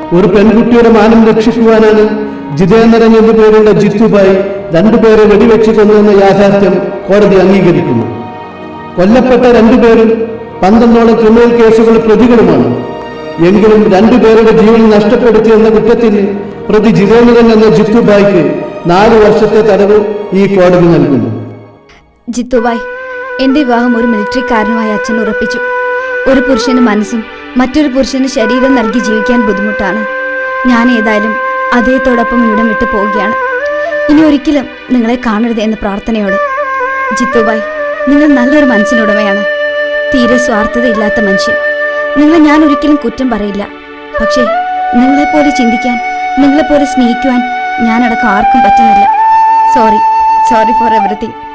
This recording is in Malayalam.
ഒരു പെൺകുട്ടിയുടെ മാനം രക്ഷിക്കുവാനാണ് ജിതേന്ദ്രൻ എന്നു പേരുള്ള ജിത്തുബായി രണ്ടുപേരെ വെടിവെച്ച് കൊന്നെന്ന യാഥാർത്ഥ്യം കോടതി അംഗീകരിക്കുന്നു കൊല്ലപ്പെട്ട രണ്ടുപേരും പന്ത്രണ്ടോളം ക്രിമിനൽ കേസുകൾ പ്രതികളുമാണ് എങ്കിലും രണ്ടുപേരുടെ ജീവൻ നഷ്ടപ്പെടുത്തി എന്ന കുറ്റത്തിന് പ്രതി ജിതേന്ദ്രൻ എന്ന ജിത്തുബായിക്ക് നാല് വർഷത്തെ തടവ് ഈ കോടതി നൽകുന്നു ജിത്തുബായ് എന്റെ വിവാഹം ഒരു മിലിറ്ററിക്കാരനുമായ അച്ഛൻ ഉറപ്പിച്ചു ഒരു പുരുഷന് മനസ്സും മറ്റൊരു പുരുഷന് ശരീരം നൽകി ജീവിക്കാൻ ബുദ്ധിമുട്ടാണ് ഞാൻ ഏതായാലും അദ്ദേഹത്തോടൊപ്പം ഇവിടം വിട്ടു പോവുകയാണ് ഇനി ഒരിക്കലും നിങ്ങളെ കാണരുത് എന്ന പ്രാർത്ഥനയോടെ ജിത്തുബായ് നിങ്ങൾ നല്ലൊരു മനസ്സിനുടമയാണ് തീരെ സ്വാർത്ഥതയില്ലാത്ത മനുഷ്യൻ നിങ്ങളെ ഞാൻ ഒരിക്കലും കുറ്റം പറയില്ല പക്ഷേ നിങ്ങളെപ്പോലെ ചിന്തിക്കാൻ നിങ്ങളെപ്പോലെ സ്നേഹിക്കുവാൻ ഞാനടക്കം ആർക്കും പറ്റുന്നില്ല സോറി സോറി ഫോർ എവറിത്തിങ്